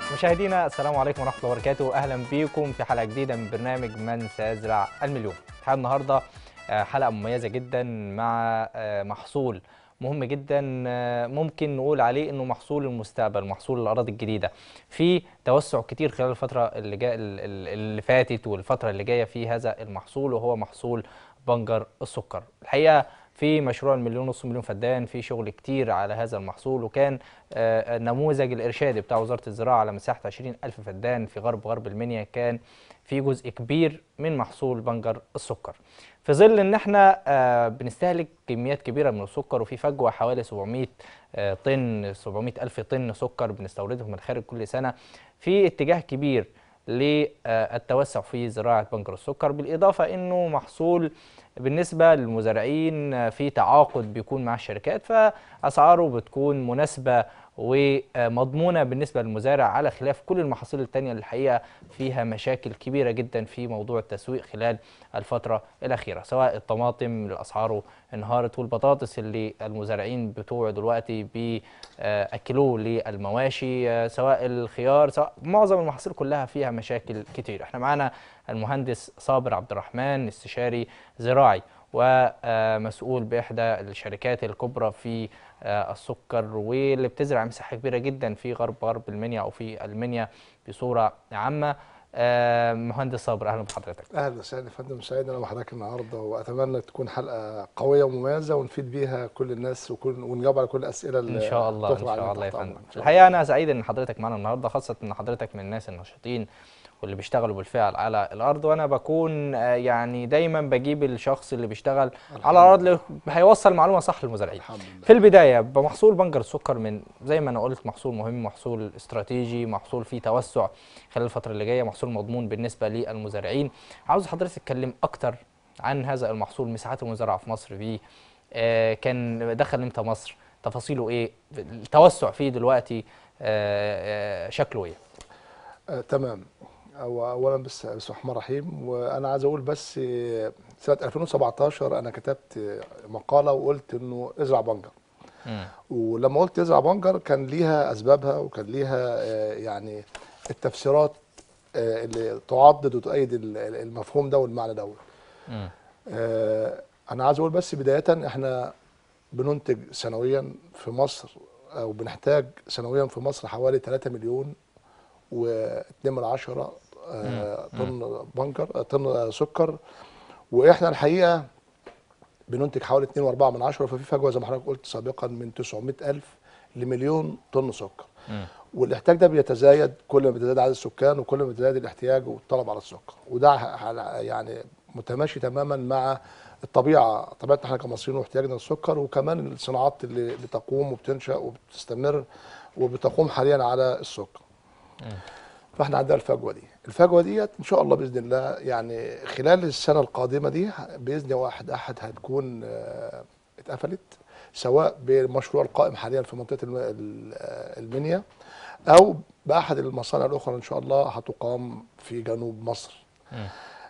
مشاهدينا السلام عليكم ورحمه الله وبركاته اهلا بيكم في حلقه جديده من برنامج من سيزرع المليون الحلقه النهارده آه، حلقه مميزه جدا مع آه، محصول مهم جدا آه، ممكن نقول عليه انه محصول المستقبل محصول الاراضي الجديده في توسع كتير خلال الفتره اللي جا ال- ال- اللي فاتت والفتره اللي جايه في هذا المحصول وهو محصول بنجر السكر الحقيقه في مشروع المليون ونص مليون فدان في شغل كتير على هذا المحصول وكان آه، النموذج الإرشادي بتاع وزارة الزراعة على مساحة 20 ألف فدان في غرب غرب المنيا كان في جزء كبير من محصول بنجر السكر في ظل ان احنا آه، بنستهلك كميات كبيرة من السكر وفي فجوة حوالي 700 آه، طن 700 ألف طن سكر بنستورده من الخارج كل سنة في اتجاه كبير للتوسع في زراعة بنجر السكر بالإضافة أنه محصول بالنسبة للمزارعين في تعاقد بيكون مع الشركات فأسعاره بتكون مناسبة ومضمونة بالنسبة للمزارع على خلاف كل المحاصيل التانية اللي الحقيقة فيها مشاكل كبيرة جدا في موضوع التسويق خلال الفترة الأخيرة سواء الطماطم اللي أسعاره انهارت والبطاطس اللي المزارعين بتوع دلوقتي بيأكلوه للمواشي آه، سواء الخيار سواء معظم المحاصيل كلها فيها مشاكل كتير احنا معانا المهندس صابر عبد الرحمن استشاري زراعي ومسؤول بإحدى الشركات الكبرى في آه، السكر واللي بتزرع مساحة كبيرة جدا في غرب غرب المنيا أو في المنيا بصورة عامة آه، مهندس صابر أهلا بحضرتك اهلا وسهلا يا فندم سعيد انا وحضرتك النهارده واتمنى تكون حلقه قويه ومميزه ونفيد بيها كل الناس وكل ونجاوب على كل الاسئله اللي ان شاء الله ان تطرح شاء علينا الله يا تحت فندم أمرك. إن شاء الحقيقه انا سعيد ان حضرتك معانا النهارده خاصه ان حضرتك من الناس النشيطين واللي بيشتغلوا بالفعل على الارض وانا بكون آه، يعني دايما بجيب الشخص اللي بيشتغل على الارض اللي هيوصل معلومه صح للمزارعين الحمد لله في البدايه بمحصول بنجر السكر من زي ما انا قلت محصول مهم محصول استراتيجي محصول فيه توسع خلال الفتره اللي جايه محصول مضمون بالنسبه للمزارعين عاوز حضرتك تتكلم اكتر عن هذا المحصول مساحات المزارعه في مصر فيه آه، كان دخل امتى مصر تفاصيله ايه التوسع فيه دلوقتي آه، آه، شكله ايه آه تمام أو اولا بس بسم الله الرحمن الرحيم وانا عايز اقول بس آه، سنه 2017 انا كتبت آه، مقاله وقلت انه ازرع بنجر مم. ولما قلت ازرع بنجر كان ليها اسبابها وكان ليها آه، يعني التفسيرات آه، اللي تعضد وتؤيد ال- ال- المفهوم ده والمعنى ده مم. آه، انا عايز اقول بس بدايه احنا بننتج سنويا في مصر او بنحتاج سنويا في مصر حوالي 3 مليون و2 من عشرة آه، طن بنكر آه، طن سكر واحنا الحقيقه بننتج حوالي 2.4 من عشرة ففي فجوه زي ما حضرتك قلت سابقا من 900 الف لمليون طن سكر مم. والاحتياج ده بيتزايد كل ما بيتزايد عدد السكان وكل ما بيتزايد الاحتياج والطلب على السكر وده ح- يعني متماشي تماما مع الطبيعه طبيعتنا احنا كمصريين واحتياجنا للسكر وكمان الصناعات اللي بتقوم وبتنشا وبتستمر وبتقوم حاليا على السكر فاحنا عندنا الفجوه دي الفجوه ديت ان شاء الله باذن الله يعني خلال السنه القادمه دي باذن واحد احد هتكون آه، اتقفلت سواء بالمشروع القائم حاليا في منطقه الم- ال- آه، المنيا او باحد المصانع الاخرى ان شاء الله هتقام في جنوب مصر مم.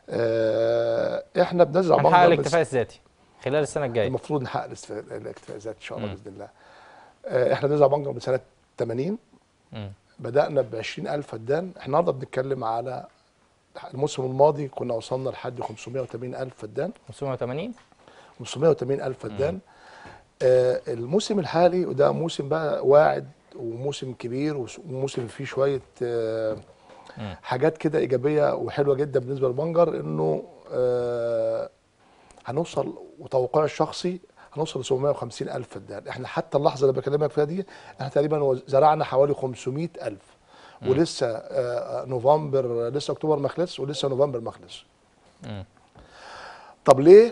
آه، احنا بنزرع هنحقق بنجر من الاكتفاء الذاتي خلال السنه الجايه المفروض نحقق الاستف- الاكتفاء الذاتي ان شاء الله مم. باذن الله آه، احنا بنزرع بنجر من سنه 80 مم. بدأنا ب 20000 فدان احنا النهارده بنتكلم على الموسم الماضي كنا وصلنا لحد 580000 فدان 580 580000 فدان آه الموسم الحالي وده موسم بقى واعد وموسم كبير وس- وموسم فيه شويه آه مم. حاجات كده ايجابيه وحلوه جدا بالنسبه للبنجر انه آه هنوصل وتوقعي الشخصي هنوصل ل 750 الف فدان احنا حتى اللحظه اللي بكلمك فيها دي احنا تقريبا وز- زرعنا حوالي 500 الف ولسه آه، نوفمبر لسه اكتوبر ما خلص ولسه نوفمبر ما خلص مم. طب ليه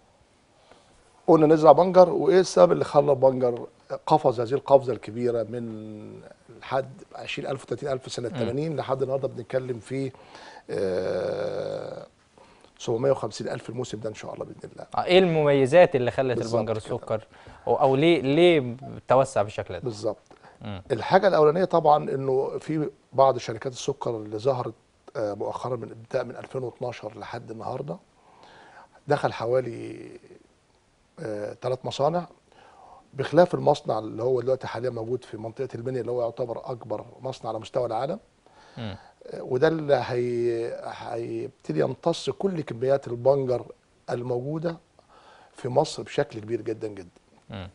قلنا نزرع بنجر وايه السبب اللي خلى البنجر قفز هذه القفزه الكبيره من لحد 20000 و30000 سنه 80 لحد النهارده بنتكلم في آه، 750 الف الموسم ده ان شاء الله باذن الله آه، ايه المميزات اللي خلت بالظبط البنجر كده. السكر او, أو ليه ليه توسع بالشكل ده بالظبط مم. الحاجه الاولانيه طبعا انه في بعض شركات السكر اللي ظهرت آه، مؤخرا من ابتداء من 2012 لحد النهارده دخل حوالي ثلاث مصانع بخلاف المصنع اللي هو دلوقتي حاليا موجود في منطقه المنيا اللي هو يعتبر اكبر مصنع على مستوى العالم مم. وده اللي هي هيبتدي يمتص كل كميات البنجر الموجوده في مصر بشكل كبير جدا جدا. مم.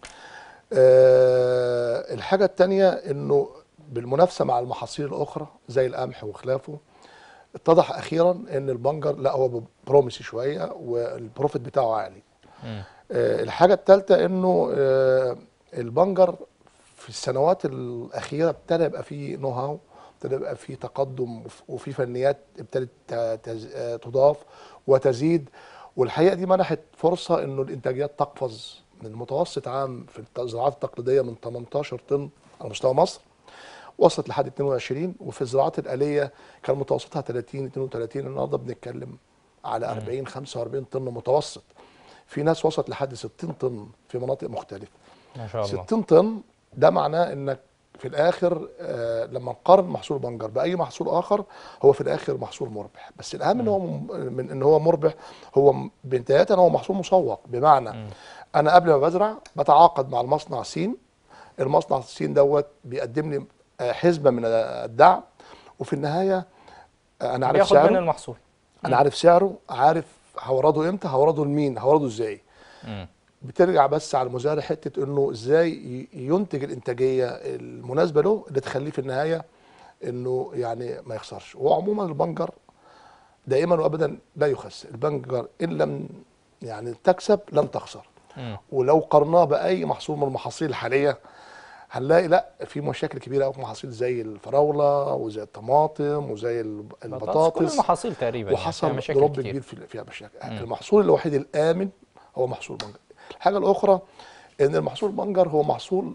آه، الحاجه الثانيه انه بالمنافسه مع المحاصيل الاخرى زي القمح وخلافه اتضح اخيرا ان البنجر لا هو بروميسي شويه والبروفيت بتاعه عالي. مم. آه، الحاجه الثالثه انه آه، البنجر في السنوات الاخيره ابتدى يبقى فيه نو هاو ابتدى يبقى فيه تقدم وف- وفي فنيات ابتدت ت- تز- آه، تضاف وتزيد والحقيقه دي منحت فرصه انه الانتاجيات تقفز من متوسط عام في الزراعات التقليديه من 18 طن على مستوى مصر وصلت لحد 22 وفي الزراعات الآلية كان متوسطها 30 32 النهارده بنتكلم على 40 45 طن متوسط في ناس وصلت لحد 60 طن في مناطق مختلفة ما شاء الله 60 طن ده معناه انك في الاخر آه لما نقارن محصول بنجر باي محصول اخر هو في الاخر محصول مربح بس الاهم ان هو م- من ان هو مربح هو م- بدايه هو محصول مسوق بمعنى انا قبل ما بزرع بتعاقد مع المصنع سين المصنع السين دوت بيقدم لي آه، حسبه من الدعم وفي النهايه آه، انا عارف بياخد من سعره المحصول انا عارف سعره عارف هورده امتى هورده لمين هورده ازاي مم. بترجع بس على المزارع حته انه ازاي ي- ينتج الانتاجيه المناسبه له اللي تخليه في النهايه انه يعني ما يخسرش وعموما البنجر دائما وابدا لا يخسر البنجر ان لم يعني تكسب لن تخسر مم. ولو قرناه باي محصول من المحاصيل الحاليه هنلاقي لا في مشاكل كبيره قوي في محاصيل زي الفراوله وزي الطماطم وزي الب- كل البطاطس المحاصيل تقريبا يعني فيها وحصل مشاكل دروب كتير. كبير في فيها مشاكل المحصول الوحيد الامن هو محصول بنجر الحاجه الاخرى ان المحصول بنجر هو محصول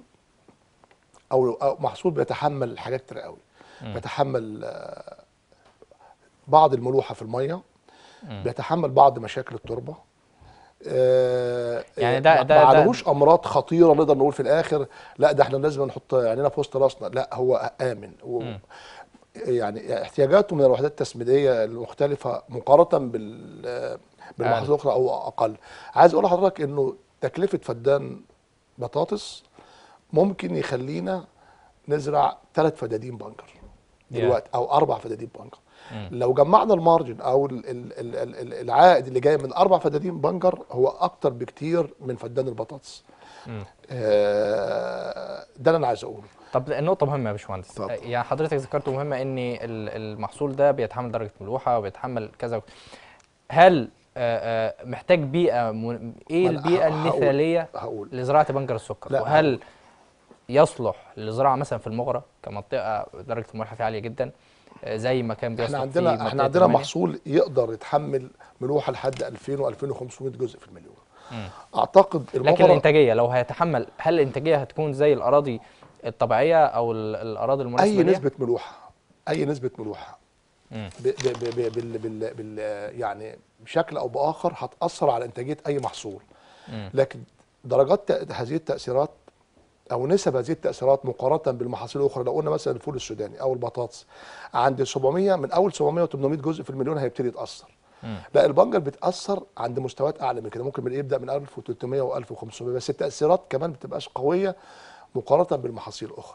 او أو محصول بيتحمل حاجات كتير قوي بيتحمل آه، بعض الملوحه في الميه بيتحمل بعض مشاكل التربه آه، يعني ده- ما- ده- ما ده- عليهوش امراض خطيره نقدر نقول في الاخر لا ده احنا لازم نحط عينينا في وسط راسنا لا هو امن و يعني احتياجاته من الوحدات التسميديه المختلفه مقارنه بال بالمحاصيل الاخرى او اقل عايز اقول لحضرتك انه تكلفه فدان بطاطس ممكن يخلينا نزرع ثلاث فدادين بنجر دلوقتي او اربع فدادين بنجر لو جمعنا المارجن او ال- ال- ال- ال- ال- العائد اللي جاي من اربع فدادين بنجر هو اكتر بكتير من فدان البطاطس آه، ده اللي انا عايز اقوله طب نقطة مهمة يا باشمهندس اتفضل. يعني حضرتك ذكرت مهمة ان ال- المحصول ده بيتحمل درجة ملوحة وبيتحمل كذا وك- هل آه، آه، محتاج بيئة م... ايه ما أنا البيئة ه- هقول- المثالية هقول لزراعة بنجر السكر لا، وهل يصلح للزراعة مثلا في المغرة كمنطقة درجة الملوحة فيها عالية جدا آه، زي ما كان بيصلح احنا في عندنا منطقة احنا عندنا المنيا؟ محصول يقدر يتحمل ملوحه لحد 2000 و2500 جزء في المليون اعتقد لكن المغرة الانتاجية لو هيتحمل هل الانتاجية هتكون زي الاراضي الطبيعية او ال- الاراضي المناسبة اي ليها؟ نسبه ملوحه اي نسبه ملوحه مم. ب ب ب ب بال بال بال يعني بشكل او باخر هتاثر على انتاجيه اي محصول مم. لكن درجات تأ- هذه التاثيرات او نسب هذه التاثيرات مقارنه بالمحاصيل الاخرى لو قلنا مثلا الفول السوداني او البطاطس عند 700 من اول 700 و800 جزء في المليون هيبتدي يتاثر مم. لا البنجر بتاثر عند مستويات اعلى من كده ممكن من يبدا من 1300 و1500 بس التاثيرات كمان ما بتبقاش قويه مقارنه بالمحاصيل الاخرى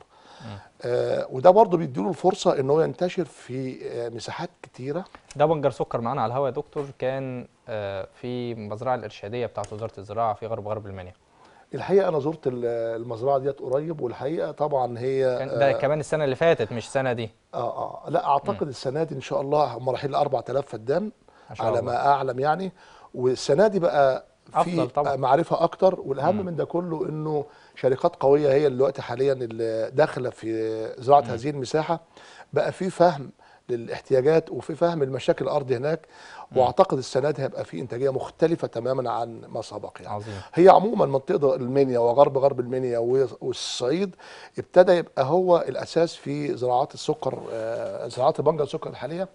آه وده برضه بيديله الفرصه ان هو ينتشر في آه مساحات كتيره ده بنجر سكر معانا على الهواء يا دكتور كان آه، في المزرعه الارشاديه بتاعت وزاره الزراعه في غرب غرب المنيا الحقيقه انا زرت ال- المزرعه ديت قريب والحقيقه طبعا هي كان ده كمان السنه اللي فاتت مش السنه دي اه اه لا اعتقد السنه دي ان شاء الله هم رايحين ل 4000 فدان ما شاء على الله. ما اعلم يعني والسنه دي بقى في أفضل طبعاً. معرفه اكتر والاهم من ده كله انه شركات قويه هي اللي دلوقتي حاليا اللي داخله في زراعه هذه المساحه بقى في فهم للاحتياجات وفي فهم المشاكل الارض هناك واعتقد السنه دي هيبقى في انتاجيه مختلفه تماما عن ما سبق يعني عظيم هي عموما منطقه المنيا وغرب غرب المنيا و- والصعيد ابتدى يبقى هو الاساس في زراعات السكر آه، زراعات البنجر السكر الحاليه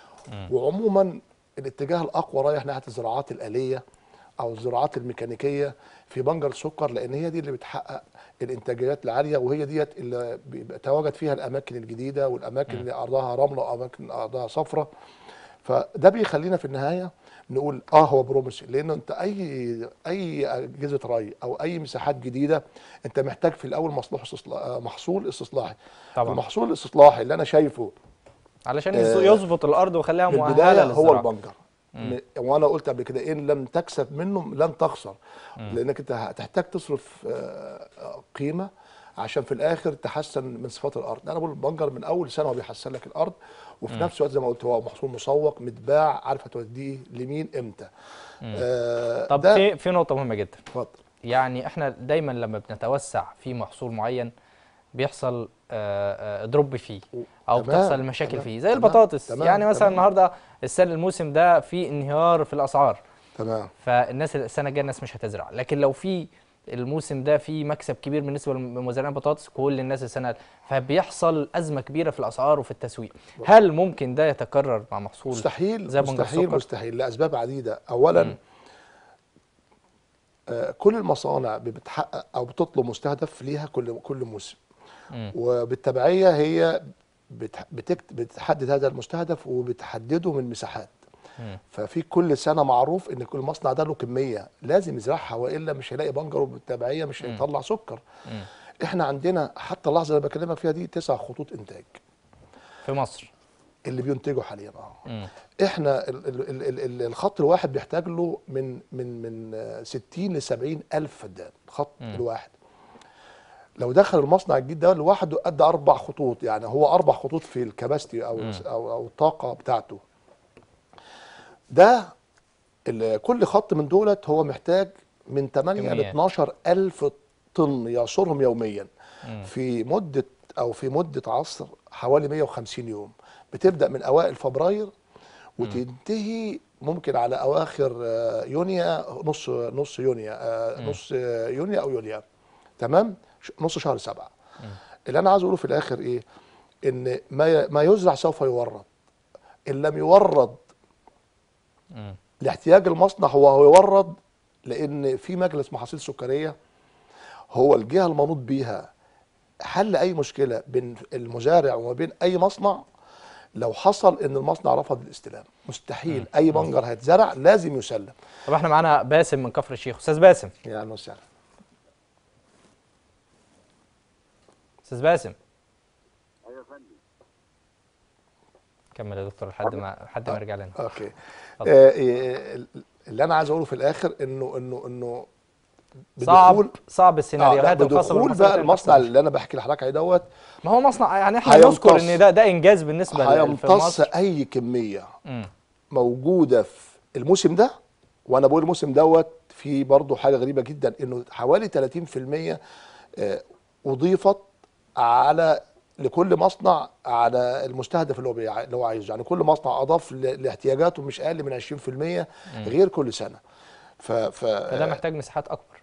وعموما الاتجاه الاقوى رايح ناحيه الزراعات الاليه او الزراعات الميكانيكيه في بنجر السكر لان هي دي اللي بتحقق الانتاجيات العاليه وهي ديت اللي بيتواجد فيها الاماكن الجديده والاماكن اللي ارضها رمله واماكن ارضها صفراء فده بيخلينا في النهايه نقول اه هو بروميسي لان انت اي اي اجهزه ري او اي مساحات جديده انت محتاج في الاول مصلوح استصلا- محصول استصلاحي طبعا المحصول الاستصلاحي اللي انا شايفه علشان آه، يظبط الارض ويخليها في مؤهله البدايه هو للزراعه البنجر م- وانا قلت قبل كده ان لم تكسب منه لن تخسر لانك انت هتحتاج تصرف آه، آه، قيمه عشان في الاخر تحسن من صفات الارض انا بقول البنجر من اول سنه هو بيحسن لك الارض وفي نفس الوقت زي ما قلت هو محصول مسوق متباع عارف هتوديه لمين امتى آه طب ده في في نقطه مهمه جدا اتفضل يعني احنا دايما لما بنتوسع في محصول معين بيحصل آه، آه، دروب فيه او تمام، بتحصل مشاكل تمام، فيه زي تمام، البطاطس تمام، يعني مثلا تمام. النهارده السنه الموسم ده في انهيار في الاسعار تمام فالناس السنه الجايه الناس مش هتزرع لكن لو في الموسم ده في مكسب كبير بالنسبه لمزارعين البطاطس كل الناس السنه فبيحصل ازمه كبيره في الاسعار وفي التسويق هل ممكن ده يتكرر مع محصول مستحيل زي بنجر مستحيل السكر؟ مستحيل لاسباب عديده اولا آه كل المصانع بتحقق او بتطلب مستهدف ليها كل كل موسم مم. وبالتبعيه هي بتح- بتكت- بتحدد هذا المستهدف وبتحدده من مساحات مم. ففي كل سنه معروف ان كل مصنع ده له كميه لازم يزرعها والا مش هيلاقي بنجر وبالتبعيه مش هيطلع سكر مم. احنا عندنا حتى اللحظه اللي بكلمك فيها دي تسع خطوط انتاج في مصر اللي بينتجوا حاليا اه مم. احنا ال ال ال ال ال الخط الواحد بيحتاج له من من من آه، 60 ل 70 الف فدان الخط مم. الواحد لو دخل المصنع الجديد ده لوحده قد اربع خطوط يعني هو اربع خطوط في الكباستي او او او الطاقه بتاعته ده ال- كل خط من دولت هو محتاج من 8 ل كميات. 12 الف طن يعصرهم يوميا مم. في مده او في مده عصر حوالي 150 يوم بتبدا من اوائل فبراير وتنتهي ممكن على اواخر آه، يونيو نص نص يونيو آه، نص آه، يونيو او يوليو تمام ش- نص شهر سبعة اللي انا عايز اقوله في الاخر ايه ان ما ي- ما يزرع سوف يورد ان لم يورد مم. لاحتياج المصنع هو هو يورد لان في مجلس محاصيل سكريه هو الجهه المنوط بيها حل اي مشكله بين المزارع وما بين اي مصنع لو حصل ان المصنع رفض الاستلام مستحيل اي بنجر هيتزرع لازم يسلم طب احنا معانا باسم من كفر الشيخ استاذ باسم يعني وسهلا استاذ باسم كمل يا دكتور لحد ما لحد ما يرجع لنا اوكي اتفضل. آه إيه، اللي انا عايز اقوله في الاخر انه انه انه صعب بدخول- صعب آه السيناريوهات لا الخاصه بدخول بالمصانع بقى اللي المصنع بتحصل. اللي انا بحكي لحضرتك عليه دوت ما هو مصنع يعني احنا هيمتص. نذكر ان ده ده انجاز بالنسبه ل- في هيمتص مصر اي كميه مم. موجوده في الموسم ده وانا بقول الموسم دوت في برضه حاجه غريبه جدا انه حوالي 30% آه، اضيفت على لكل مصنع على المستهدف اللي هو بيع- اللي هو عايزه يعني كل مصنع اضاف ل- لاحتياجاته مش اقل من 20% غير كل سنه ف ف فده محتاج مساحات اكبر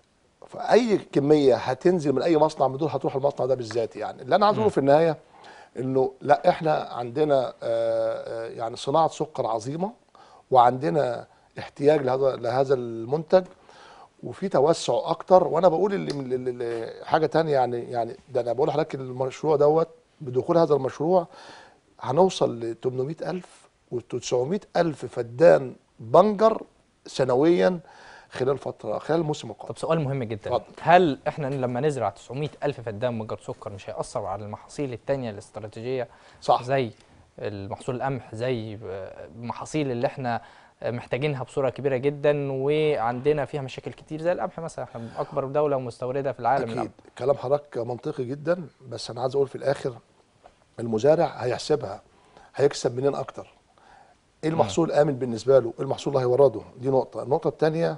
فاي كميه هتنزل من اي مصنع من دول هتروح المصنع ده بالذات يعني اللي انا عايز اقوله في النهايه انه لا احنا عندنا آه، آه، يعني صناعه سكر عظيمه وعندنا احتياج لهذا لهذا المنتج وفي توسع اكتر وانا بقول اللي اللي- اللي- حاجه تانية يعني يعني ده انا بقول لحضرتك المشروع دوت بدخول هذا المشروع هنوصل ل 800000 و 900000 فدان بنجر سنويا خلال فتره خلال الموسم القادم طب سؤال مهم جدا اتفضل. هل احنا لما نزرع 900 الف فدان مجر سكر مش هيأثر على المحاصيل التانية الاستراتيجية صح زي المحصول القمح زي آه، المحاصيل اللي احنا آه، محتاجينها بصورة كبيرة جدا وعندنا فيها مشاكل كتير زي القمح مثلا احنا اكبر دولة مستوردة في العالم اكيد القمح. كلام حضرتك منطقي جدا بس انا عايز اقول في الاخر المزارع هيحسبها هيكسب منين اكتر ايه المحصول الامن بالنسبه له ايه المحصول اللي هيورده دي نقطه النقطه الثانيه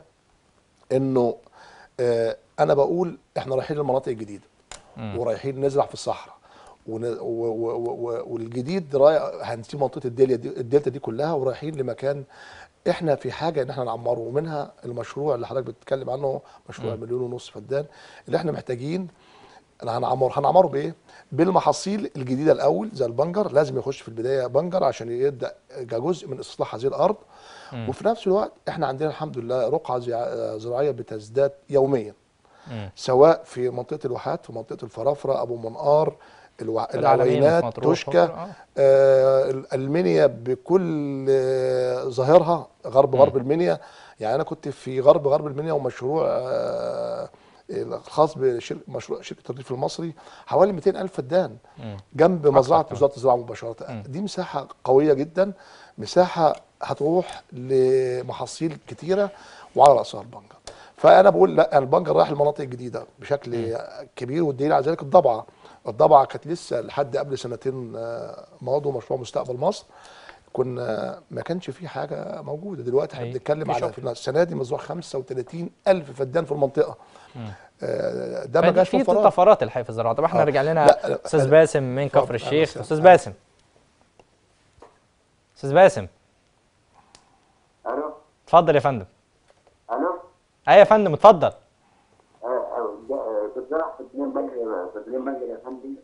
انه آه انا بقول احنا رايحين للمناطق الجديده مم. ورايحين نزرع في الصحراء ون- و- و- و- والجديد رايح هنسيب منطقه الدلتا دي الدلتا دي كلها ورايحين لمكان احنا في حاجه ان احنا نعمره ومنها المشروع اللي حضرتك بتتكلم عنه مشروع مليون ونص فدان اللي احنا محتاجين انا هنعمره هنعمره بايه؟ بالمحاصيل الجديده الاول زي البنجر لازم يخش في البدايه بنجر عشان يبدا كجزء من استصلاح هذه الارض وفي نفس الوقت احنا عندنا الحمد لله رقعه زع- زراعيه بتزداد يوميا مم. سواء في منطقه الواحات في منطقه الفرافره ابو منقار الوع... العلمين في العوينات مطروح توشكا وكفر، آه. آه المنيا بكل آه ظاهرها غرب غرب المنيا يعني انا كنت في غرب غرب المنيا ومشروع آه الخاص بمشروع شركه الريف المصري حوالي 200 الف فدان مم. جنب مزرعه كمان. وزاره الزراعه مباشره مم. دي مساحه قويه جدا مساحه هتروح لمحاصيل كتيره وعلى راسها البنجر فانا بقول لا البنجر رايح المناطق الجديده بشكل كبير والدليل على ذلك الضبعه الضبعه كانت لسه لحد قبل سنتين آه، ماضوا مشروع مستقبل مصر كنا ما كانش في حاجه موجوده دلوقتي احنا أي. بنتكلم على بيشوف. في السنه دي مزروع 35 الف فدان في المنطقه آه، ده ما فدي جاش في من فراغ طفرات الحقيقه في الزراعه طب احنا آه. رجع لنا لا، لا، استاذ أنا- باسم من اتفضل، كفر أهلا الشيخ وسهلا. استاذ باسم استاذ باسم الو اتفضل يا فندم الو ايوه يا فندم اتفضل آه، آه، ده- آه، بتزرع في اتنين منجل في اتنين منجل يا فندم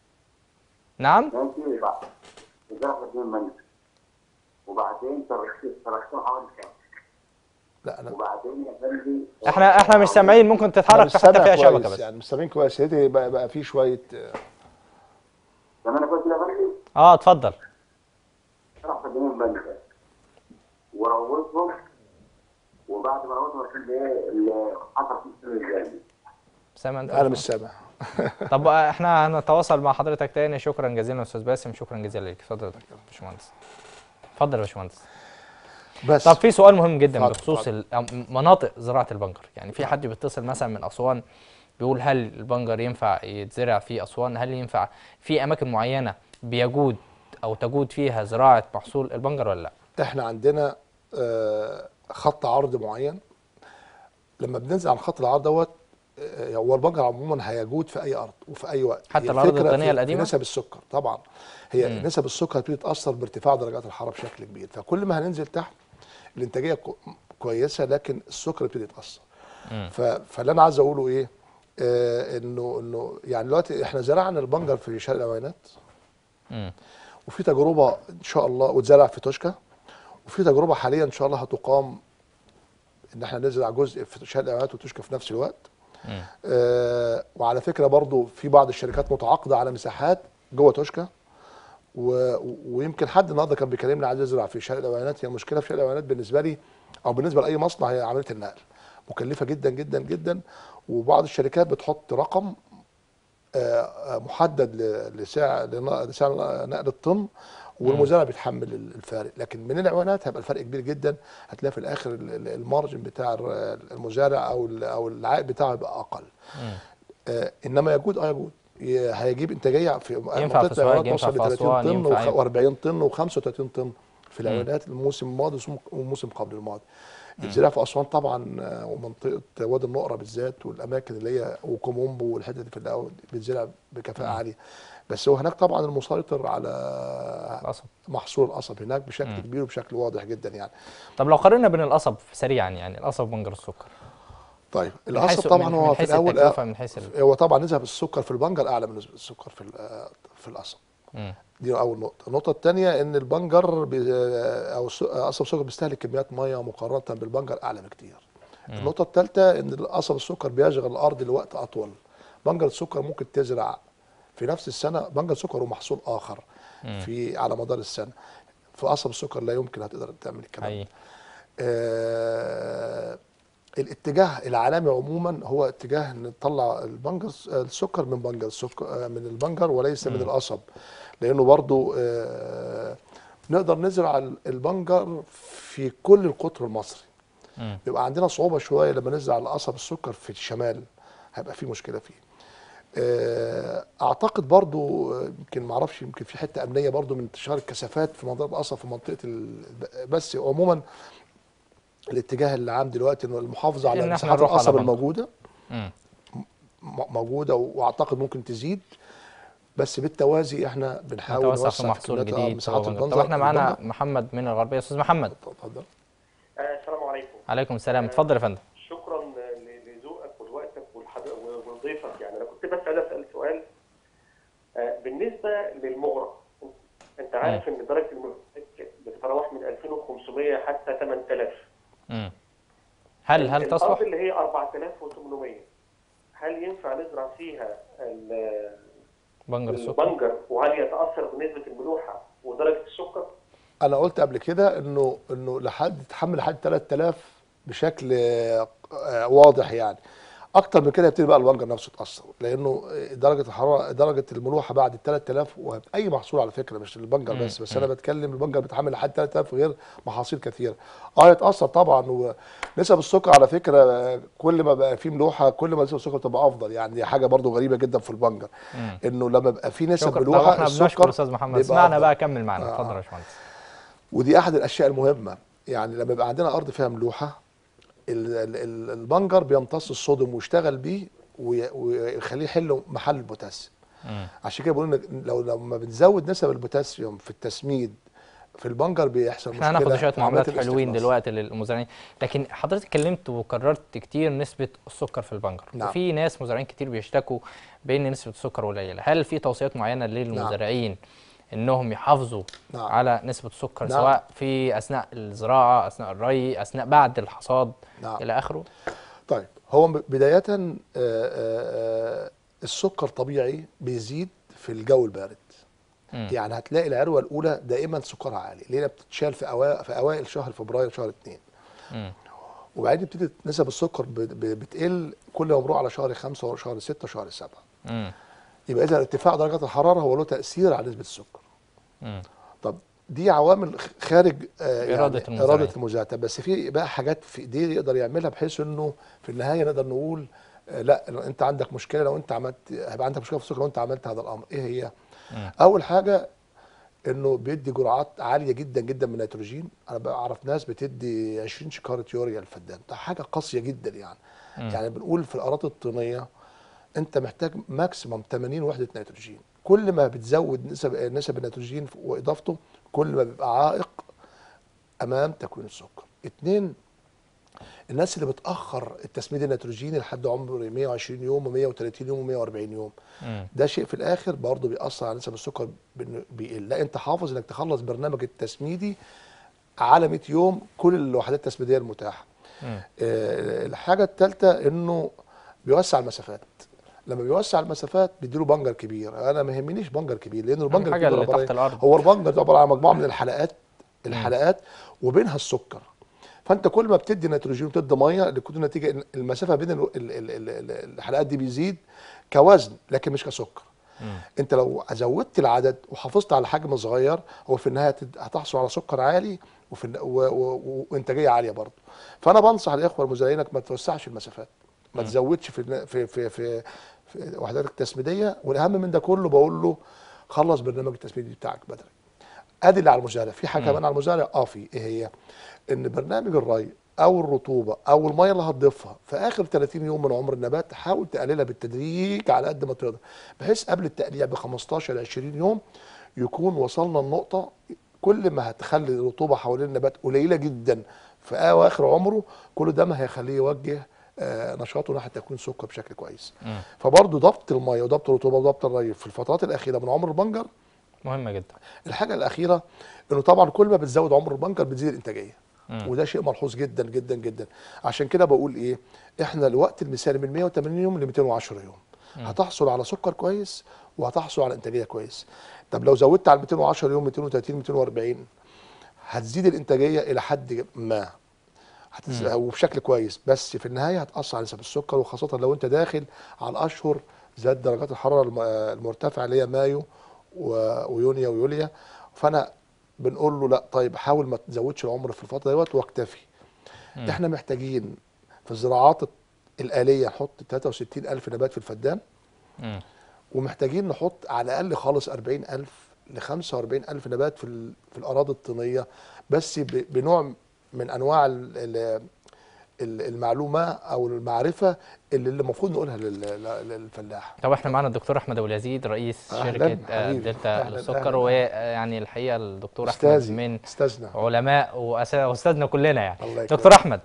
نعم ماشي وبعد بتزرع في اتنين منجل وبعدين تركت تركتها حوالي شهر لا انا وبعدين يا فندم احنا احنا مش سامعين ممكن تتحرك في حته فيها شبكه بس يعني مش سامعين كويس يا ريت بقى, بقى في شويه آه، زمان كنت يا فندم اه اتفضل بزرع في اتنين منجل وروضهم وبعد ما روضهم كان ايه اللي حصل في السنه الجايه انا سامع انت مش سامع طب احنا هنتواصل مع حضرتك تاني شكرا جزيلا استاذ باسم شكرا جزيلا ليك اتفضل يا باشمهندس اتفضل يا باشمهندس بس طب في سؤال مهم جدا اتفضل، بخصوص ال- مناطق زراعه البنجر يعني في حد بيتصل مثلا من اسوان بيقول هل البنجر ينفع يتزرع في اسوان هل ينفع في اماكن معينه بيجود او تجود فيها زراعه محصول البنجر ولا لا احنا عندنا آه، خط عرض معين لما بننزل عن خط العرض دوت آه، هو البنجر عموما هيجود في اي ارض وفي اي وقت حتى هي الأراضي الفكرة الطينية في- القديمة؟ في نسب السكر طبعا هي مم. نسب السكر بتبتدي تاثر بارتفاع درجات الحراره بشكل كبير فكل ما هننزل تحت الانتاجيه كو- كويسه لكن السكر بيبتدي يتاثر مم. ف- فاللي انا عايز اقوله ايه آه انه انه يعني دلوقتي احنا زرعنا البنجر في شرق العوينات مم. وفي تجربه ان شاء الله واتزرع في توشكا وفي تجربه حاليا ان شاء الله هتقام ان احنا نزرع جزء في شرق العوينات وتوشكا في نفس الوقت مم. آه وعلى فكره برضو في بعض الشركات متعاقده على مساحات جوه توشكا و... ويمكن حد النهارده كان بيكلمني عايز يزرع في شرق العوينات هي المشكله في شرق العوينات بالنسبه لي او بالنسبه لاي مصنع هي عمليه النقل مكلفه جدا جدا جدا وبعض الشركات بتحط رقم آه، آه، محدد ل- لسعر لن- لسعر نقل الطن والمزارع بيتحمل ال- الفارق لكن من العوانات هيبقى الفرق كبير جدا هتلاقي في الاخر ال- ال- المارجن بتاع ال- المزارع او ال- او العائد بتاعه يبقى اقل مم. آه، انما يجود اه يجود ي- هيجيب انتاجيه في ينفع في سوهاج، ينفع في أسوان، طن ينفع و40 طن و35 طن في العوانات الموسم الماضي والسم- والموسم قبل الماضي الزراعه في اسوان طبعا آه، ومنطقه وادي النقره بالذات والاماكن اللي هي وكومومبو والحتت اللي في الاول بتزرع بكفاءه عاليه بس هو هناك طبعا المسيطر على القصب محصول القصب هناك بشكل مم. كبير وبشكل واضح جدا يعني طب لو قارنا بين القصب سريعا يعني القصب وبنجر السكر طيب من القصب حيث- طبعا من- هو من في حيث الاول التكلفه من حيث ال... هو طبعا نسب السكر في البنجر اعلى من نسبه السكر في ال- آه، في القصب مم. دي اول نقطه النقطه الثانيه ان البنجر بي- او الس- قصب السكر بيستهلك كميات ميه مقارنه بالبنجر اعلى بكتير النقطه الثالثه ان قصب السكر بيشغل الارض لوقت اطول بنجر السكر ممكن تزرع في نفس السنه بنجر سكر ومحصول اخر في على مدار السنه في قصب السكر لا يمكن هتقدر تعمل الكلام ده حقيقي آه، الاتجاه العالمي عموما هو اتجاه نطلع البنجر السكر من بنجر السكر آه، من البنجر وليس من القصب لانه برضو آه، نقدر نزرع ال- البنجر في كل القطر المصري مم. بيبقى عندنا صعوبه شويه لما نزرع القصب السكر في الشمال هيبقى في مشكله فيه آه، اعتقد برضو آه، يمكن ما اعرفش يمكن في حته امنيه برضو من انتشار الكثافات في منطقه القصب في منطقه ال... بس عموما الاتجاه اللي عام دلوقتي انه المحافظه إن على إحنا مساحات نروح على القصب بنجر. الموجوده مم. م- موجوده واعتقد ممكن تزيد بس بالتوازي احنا بنحاول نتوسع نوسع في محصول كميات- آه، جديد مساحات هو بنجر. البنجر طب احنا معانا البنجر. محمد من الغربيه استاذ محمد اتفضل آه، السلام عليكم عليكم السلام اتفضل يا فندم شكرا ل- لذوقك ولوقتك والحد- وضيفك يعني انا كنت بس عايز اسال سؤال آه، بالنسبه للمغرة انت عارف ان درجه المغرة بتتراوح من 2500 حتى 8000 مم. هل هل الارض تصلح اللي هي 4800 هل ينفع نزرع فيها ال- بنجر السكر البنجر وهل يتاثر بنسبه الملوحه ودرجه السكر؟ انا قلت قبل كده انه انه لحد تحمل لحد 3000 بشكل آه، آه، واضح يعني اكتر من كده يبتدي بقى البنجر نفسه يتاثر لانه درجه الحراره درجه الملوحه بعد ال 3000 واي محصول على فكره مش البنجر بس بس انا بتكلم البنجر بيتعامل لحد 3000 غير محاصيل كثيره اه يتاثر طبعا ونسب السكر على فكره كل ما بقى فيه ملوحه كل ما نسب السكر تبقى افضل يعني دي حاجه برضو غريبه جدا في البنجر انه لما بيبقى فيه نسب شكرا طب ملوحه احنا بنشكر السكر استاذ محمد بيبقى اسمعنا أفضل. بقى كمل معنا آه. اتفضل يا باشمهندس ودي احد الاشياء المهمه يعني لما يبقى عندنا ارض فيها ملوحه ال- ال- ال- البنجر بيمتص الصوديوم ويشتغل بيه وي- ويخليه يحل محل البوتاسيوم مم. عشان كده بقول ان لو لما بنزود نسب البوتاسيوم في التسميد في البنجر بيحصل احنا مشكله هناخد شويه في عملية معاملات حلوين الاستخلاص. دلوقتي للمزارعين لكن حضرتك اتكلمت وكررت كتير نسبه السكر في البنجر نعم. وفي ناس مزارعين كتير بيشتكوا بان نسبه السكر قليله هل في توصيات معينه للمزارعين انهم يحافظوا نعم. على نسبه السكر نعم. سواء في اثناء الزراعه اثناء الري اثناء بعد الحصاد نعم. الى اخره طيب هو ب- بدايه آه، آه، آه، السكر طبيعي بيزيد في الجو البارد مم. يعني هتلاقي العروه الاولى دائما سكرها عالي ليه بتتشال في أوائل في اوائل شهر فبراير شهر اتنين مم. وبعدين بتبتدي نسب السكر ب- ب- بتقل كل ما بنروح على شهر خمسة وشهر ستة وشهر سبعة مم. يبقى اذا ارتفاع درجات الحراره هو له تاثير على نسبه السكر مم. طب دي عوامل خ- خارج آه إرادة يعني المزارعين. اراده المزارع طب بس في بقى حاجات في ايديه يقدر يعملها بحيث انه في النهايه نقدر نقول آه لا لو انت عندك مشكله لو انت عملت هيبقى عندك مشكله في السكر لو انت عملت هذا الامر ايه هي؟ مم. اول حاجه انه بيدي جرعات عاليه جدا جدا من النيتروجين انا بعرف ناس بتدي 20 شكاره يوريا للفدان ده حاجه قاسيه جدا يعني مم. يعني بنقول في الاراضي الطينيه انت محتاج ماكسيموم 80 وحده نيتروجين كل ما بتزود نسب نسب النيتروجين واضافته كل ما بيبقى عائق امام تكوين السكر اتنين الناس اللي بتاخر التسميد النيتروجيني لحد عمر 120 يوم و130 يوم و140 يوم مم. ده شيء في الاخر برضه بيأثر على نسب السكر بإنه بيقل لا انت حافظ انك تخلص برنامج التسميدي على 100 يوم كل الوحدات التسميديه المتاحه مم. آه، الحاجه الثالثه انه بيوسع المسافات لما بيوسع المسافات بيديله بنجر كبير انا ما يهمنيش بنجر كبير لان البنجر حاجة الكبير اللي عبارة تحت إيه؟ الأرض. هو البنجر ده عباره عن مجموعه من الحلقات الحلقات وبينها السكر فانت كل ما بتدي نيتروجين وتدي ميه لكل نتيجه إن المسافه بين ال- ال- ال- ال- ال- الحلقات دي بيزيد كوزن لكن مش كسكر مم. انت لو زودت العدد وحافظت على حجم صغير هو في النهايه هتد- هتحصل على سكر عالي وفي الن- و- و- و- وانتاجيه عاليه برضه فانا بنصح الاخوه المزارعين انك ما توسعش المسافات ما تزودش في الن- في في في, في وحداتك التسميديه والاهم من ده كله بقول له خلص برنامج التسميدي بتاعك بدري ادي اللي على المزارع في حاجه كمان على المزارع اه في ايه هي ان برنامج الري او الرطوبه او الميه اللي هتضيفها في اخر 30 يوم من عمر النبات حاول تقللها بالتدريج على قد ما تقدر بحيث قبل التقليع ب 15 20 يوم يكون وصلنا لنقطه كل ما هتخلي الرطوبه حوالين النبات قليله جدا في اواخر عمره كل ده ما هيخليه يوجه آه، نشاطه ناحيه تكوين سكر بشكل كويس مم. فبرضه ضبط الميه وضبط الرطوبه وضبط الري في الفترات الاخيره من عمر البنجر مهمه جدا الحاجه الاخيره انه طبعا كل ما بتزود عمر البنكر بتزيد الانتاجيه مم. وده شيء ملحوظ جدا جدا جدا عشان كده بقول ايه احنا الوقت المثالي من 180 يوم ل 210 يوم هتحصل على سكر كويس وهتحصل على انتاجيه كويس طب لو زودت على 210 يوم 230 240 هتزيد الانتاجيه الى حد ما هتز... وبشكل كويس بس في النهايه هتاثر على نسب السكر وخاصه لو انت داخل على اشهر ذات درجات الحراره الم- المرتفعه اللي هي مايو و- ويونيو ويوليا فانا بنقول له لا طيب حاول ما تزودش العمر في الفتره ديت واكتفي احنا محتاجين في الزراعات الآلية نحط 63 ألف نبات في الفدان مم. ومحتاجين نحط على الأقل خالص 40 ألف ل 45 ألف نبات في ال- في الأراضي الطينية بس ب- بنوع من أنواع ال- ال- ال- المعلومة أو المعرفة اللي اللي المفروض نقولها لل- لل- للفلاح طب احنا معانا الدكتور احمد ابو اليزيد رئيس أهلاً شركه آه، حبيبي. دلتا أهلاً، للسكر أهلاً. ويعني الحقيقه الدكتور احمد أستاذي من أستاذنا علماء وأس- واستاذنا كلنا يعني الله يكرمك. دكتور احمد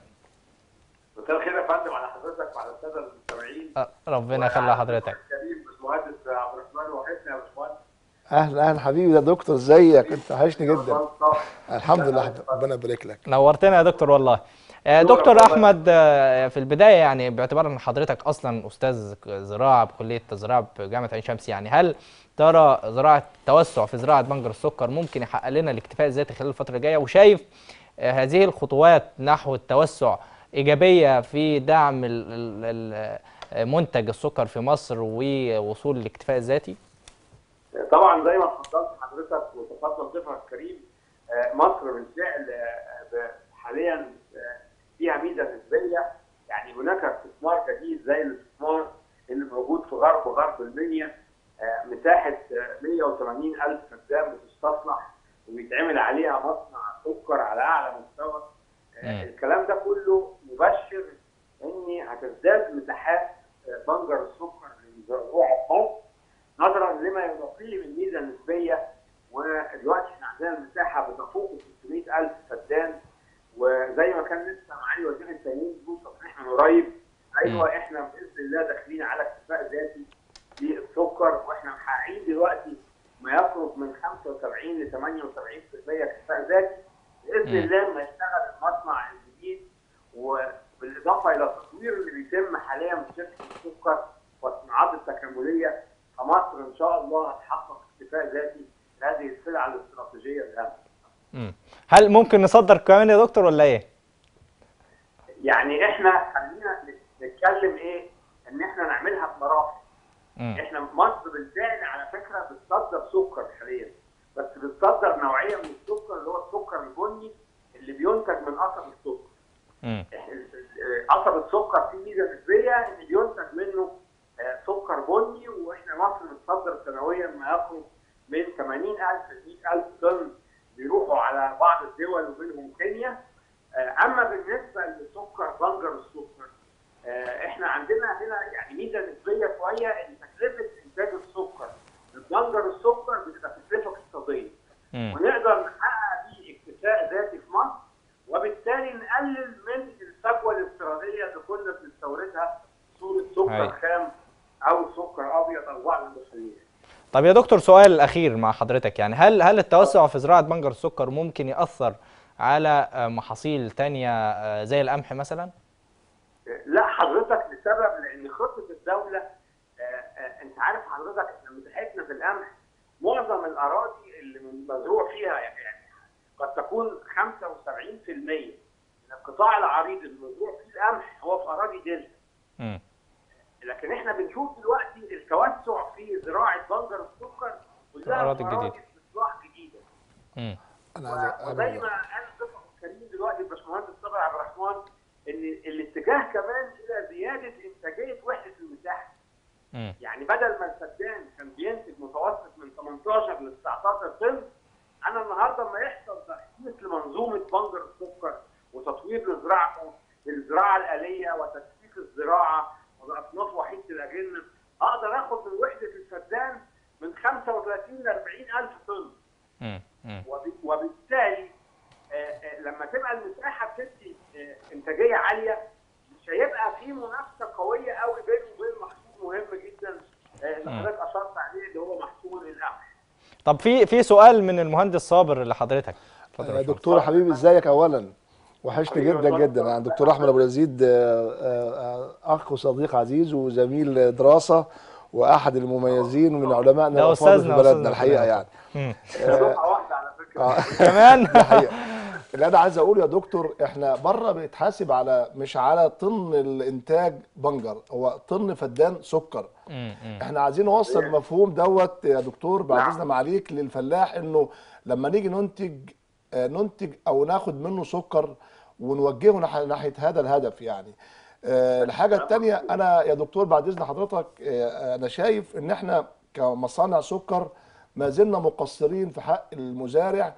مساء الخير يا فندم على حضرتك وعلى الساده المستمعين آه، ربنا يخلي حضرتك كريم باشمهندس عبد الرحمن وحشني يا باشمهندس أهلا أهلا حبيبي يا دكتور ازيك أنت وحشني جدا اتفضل. الحمد لله حبيبي. ربنا يبارك لك نورتنا يا دكتور والله آه، دكتور دكتور والله. احمد آه، في البدايه يعني باعتبار ان حضرتك اصلا استاذ زراعه بكليه الزراعه بجامعه عين شمس يعني هل ترى زراعه توسع في زراعه بنجر السكر ممكن يحقق لنا الاكتفاء الذاتي خلال الفتره الجايه وشايف آه، هذه الخطوات نحو التوسع ايجابيه في دعم ال ال ال آه، منتج السكر في مصر ووصول الاكتفاء الذاتي طبعا زي ما اتفضلت حضرتك وتفضل ضيفك الكريم آه، مصر بالفعل آه، ب- حاليا آه، فيها ميزه نسبيه يعني هناك استثمار جديد زي الاستثمار اللي موجود في غرب غرب المنيا آه، مساحه آه، 180 الف فدان بتستصلح وبيتعمل عليها مصنع سكر على اعلى مستوى آه، مم. الكلام ده كله مبشر ان هتزداد مساحات آه، بنجر السكر للزراعه في مصر نظرا لما يلاقيه من ميزه نسبيه ودلوقتي احنا عندنا المساحه بتفوق 600000 فدان وزي ما كان لسه معالي وزير التموين بيقول تصريح من قريب ايوه احنا باذن الله داخلين على اكتفاء ذاتي للسكر واحنا محققين دلوقتي ما يقرب من 75 ل 78% اكتفاء ذاتي باذن مم. الله لما يشتغل المصنع الجديد وبالاضافه الى التطوير اللي بيتم حاليا في شركه السكر والصناعات التكامليه فمصر ان شاء الله هتحقق اكتفاء ذاتي لهذه السلعه الاستراتيجيه الهامه. مم. هل ممكن نصدر كمان يا دكتور ولا ايه؟ يعني احنا خلينا نتكلم ايه ان احنا نعملها بمراحل. مم. احنا مصر بالفعل على فكره بتصدر سكر حاليا بس بتصدر نوعيه من السكر اللي هو السكر البني اللي بينتج من قصب السكر. مم. قصب السكر فيه ميزه نسبيه ان بينتج منه آه، سكر بني واحنا مصر بتصدر سنويا ما يقرب من 80000 ل 100000 طن بيروحوا على بعض الدول ومنهم كينيا آه، اما بالنسبه لسكر بنجر السكر آه، احنا عندنا هنا يعني ميزه نسبيه شويه ان تكلفه انتاج السكر البنجر السكر بتبقى تكلفه اقتصاديه مم. ونقدر نحقق بيه اكتفاء ذاتي في مصر وبالتالي نقلل من الفجوه الافتراضيه اللي كنا بنستوردها صوره سكر أيوة. خام او سكر ابيض او بعض المخليات. طب يا دكتور سؤال اخير مع حضرتك يعني هل هل التوسع في زراعه بنجر السكر ممكن ياثر على آه، محاصيل تانية آه، زي القمح مثلا؟ لا حضرتك لسبب لان خطه الدوله آه، آه، انت عارف حضرتك احنا مساحتنا في القمح معظم الاراضي اللي مزروع فيها يعني قد تكون 75% من القطاع العريض اللي مزروع فيه القمح هو في اراضي دلتا. مم. لكن احنا بنشوف دلوقتي التوسع في زراعه بنجر السكر كلها الأراضي في الجديدة. استصلاح جديده مم. انا و- عايز وزي أعمل- ما قال ضيفك الكريم دلوقتي الباشمهندس صبري عبد الرحمن ان الاتجاه كمان الى زياده انتاجيه وحده المساحه مم. يعني بدل ما الفدان كان بينتج متوسط من 18 ل 19 طن انا النهارده لما يحصل تخصيص لمنظومه بنجر السكر وتطوير لزراعته الزراعه الاليه وتكثيف الزراعه واصناف وحيده الاجنه اقدر اخد من وحده الفدان من 35 ل 40 الف طن مم. مم. وب- وبالتالي آه، آه، لما تبقى المساحه بتدي آه، انتاجيه عاليه مش هيبقى في منافسه قويه قوي بينه وبين محصول مهم جدا آه، اللي مم. حضرتك اشرت عليه اللي هو محصول القمح. طب في في سؤال من المهندس صابر لحضرتك اتفضل يا باشمهندس. دكتور حبيبي ازيك اولا وحشني حبيبي جدا اتفضل. جدا يعني دكتور احمد ابو يزيد آه، آه، آه، اخ وصديق عزيز وزميل دراسه واحد المميزين من علمائنا ده الافاضل في أستاذنا بلدنا وأستاذنا الحقيقه كلنا. يعني مم. دفعه واحده على فكره. آه. كمان دي حقيقة اللي انا عايز اقوله يا دكتور احنا بره بيتحاسب على مش على طن الانتاج بنجر هو طن فدان سكر مم. مم. احنا عايزين نوصل المفهوم دوت يا دكتور بعد نعم. اذن معاليك للفلاح انه لما نيجي ننتج آه، ننتج او ناخد منه سكر ونوجهه ناح- ناحيه هذا الهدف يعني آه، الحاجه الثانيه انا يا دكتور بعد اذن حضرتك آه، انا شايف ان احنا كمصانع سكر ما زلنا مقصرين في حق المزارع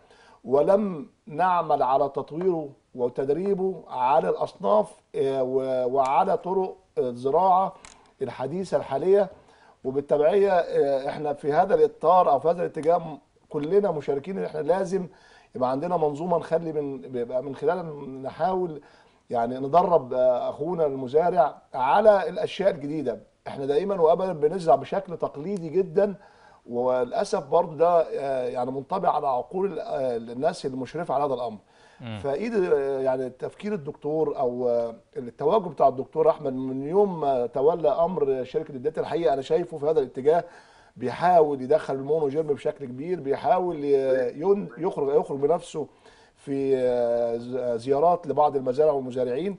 ولم نعمل على تطويره وتدريبه على الاصناف آه، و- وعلى طرق الزراعه الحديثه الحاليه وبالتبعيه آه، احنا في هذا الاطار او في هذا الاتجاه م- كلنا مشاركين ان احنا لازم يبقى عندنا منظومه نخلي من بيبقى من خلالها نحاول يعني ندرب آه، اخونا المزارع على الاشياء الجديده احنا دائما وابدا بنزرع بشكل تقليدي جدا وللاسف برضه ده آه، يعني منطبع على عقول آه، الناس المشرفه على هذا الامر فايد آه، يعني تفكير الدكتور او آه، التواجد بتاع الدكتور احمد من يوم ما تولى امر شركه الداتا الحقيقه انا شايفه في هذا الاتجاه بيحاول يدخل المونوجيرم بشكل كبير بيحاول ي- ين- يخرج يخرج بنفسه في آه، ز- زيارات لبعض المزارع والمزارعين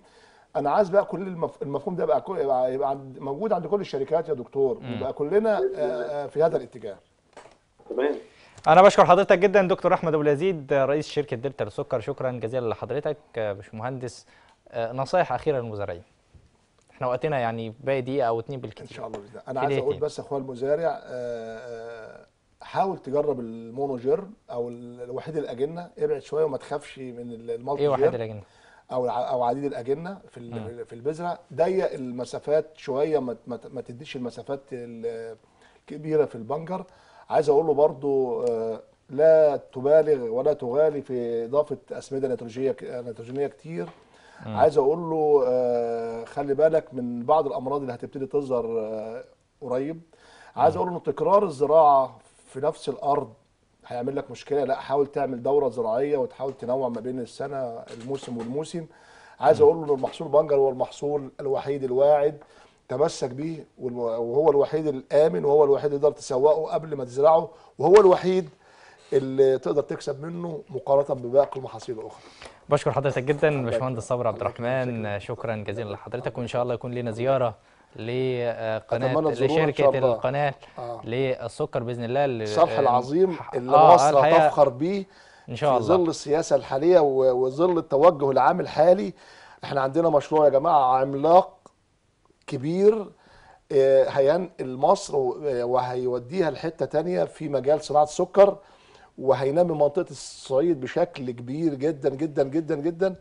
انا عايز بقى كل المف... المفهوم ده بقى كل... يبقى يبقى عند... موجود عند كل الشركات يا دكتور ويبقى كلنا آه، آه، في هذا الاتجاه تمام انا بشكر حضرتك جدا دكتور احمد ابو اليزيد رئيس شركه دلتا للسكر شكرا جزيلا لحضرتك آه، باشمهندس آه، نصائح اخيره للمزارعين احنا وقتنا يعني باقي دقيقه او اتنين ان بالكثير شاء الله باذن الله انا في عايز اقول دقيقتين. بس يا اخويا المزارع آه، آه، حاول تجرب المونوجير او ال- الوحيد الاجنه ابعد شويه وما تخافش من ال- المالتي ايه واحد جير الاجنبي او الع- او عديد الاجنه في ال- في البذره ضيق المسافات شويه ما ما ما تديش المسافات ال- الكبيره في البنجر عايز اقول له برضو آه، لا تبالغ ولا تغالي في اضافه اسمده نيتروجيه ك- نيتروجينيه كتير عايز اقول له آه، خلي بالك من بعض الامراض اللي هتبتدي تظهر آه، قريب عايز اقول له ان تكرار الزراعه في نفس الارض هيعمل لك مشكله لا حاول تعمل دوره زراعيه وتحاول تنوع ما بين السنه الموسم والموسم عايز اقول له ان المحصول بنجر هو المحصول الوحيد الواعد تمسك بيه والم- وهو الوحيد الامن وهو الوحيد اللي تقدر تسوقه قبل ما تزرعه وهو الوحيد اللي تقدر تكسب منه مقارنه بباقي المحاصيل الاخرى بشكر حضرتك جدا باشمهندس صبري عبد الرحمن آه، شكرا جزيلا لحضرتك وان شاء الله يكون لنا زياره لقناه أتمنى تزورونا إن شاء لشركه الله. القناه آه. للسكر باذن الله اللي- الصرح آه، العظيم ح- اللي آه، مصر الحقيقة هتفخر بيه ان شاء في ظل الله السياسه الحاليه و- وظل التوجه العام الحالي احنا عندنا مشروع يا جماعه عملاق كبير آه، هينقل مصر و- آه، وهيوديها لحته تانية في مجال صناعه السكر وهينمي منطقه الصعيد بشكل كبير جدا جدا جدا جدا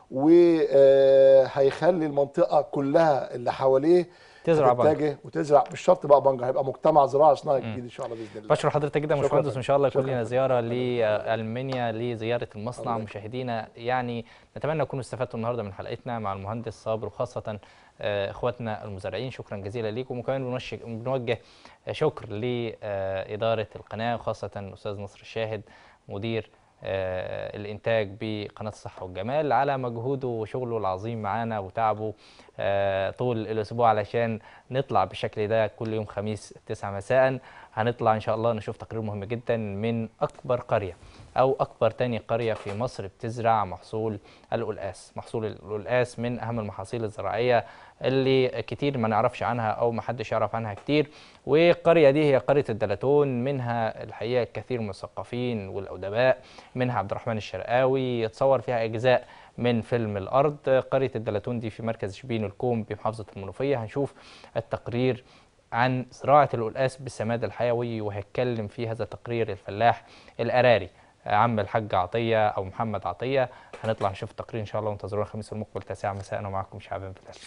وهيخلي المنطقه كلها اللي حواليه تزرع بنجر. تتجه وتزرع مش شرط بقى بنجر هيبقى مجتمع زراعي صناعي جديد ان شاء الله باذن الله بشكر حضرتك جدا يا شكراً باشمهندس فندم. وان شاء الله يكون شكراً لنا فندم. زياره لالمانيا لزياره المصنع الله مشاهدينا يعني نتمنى تكونوا استفدتوا النهارده من حلقتنا مع المهندس صابر وخاصه آه، اخواتنا المزارعين شكرا جزيلا ليكم وكمان بنوش- بنوجه شكر لاداره القناه وخاصه الاستاذ نصر الشاهد مدير آه، الانتاج بقناه الصحه والجمال على مجهوده وشغله العظيم معانا وتعبه آه، طول الاسبوع علشان نطلع بالشكل ده كل يوم خميس 9 مساء هنطلع ان شاء الله نشوف تقرير مهم جدا من اكبر قريه او اكبر تاني قريه في مصر بتزرع محصول القلقاس محصول القلقاس من اهم المحاصيل الزراعيه اللي كتير ما نعرفش عنها او ما حدش يعرف عنها كتير والقريه دي هي قريه الدلتون منها الحقيقه كثير من المثقفين والادباء منها عبد الرحمن الشرقاوي يتصور فيها اجزاء من فيلم الارض قريه الدلتون دي في مركز شبين الكوم بمحافظه المنوفيه هنشوف التقرير عن زراعه القلقاس بالسماد الحيوي وهيتكلم في هذا التقرير الفلاح الاراري عم الحاج عطيه او محمد عطيه هنطلع نشوف التقرير ان شاء الله وانتظرونا الخميس المقبل 9 مساء ومعكم شعبان بلال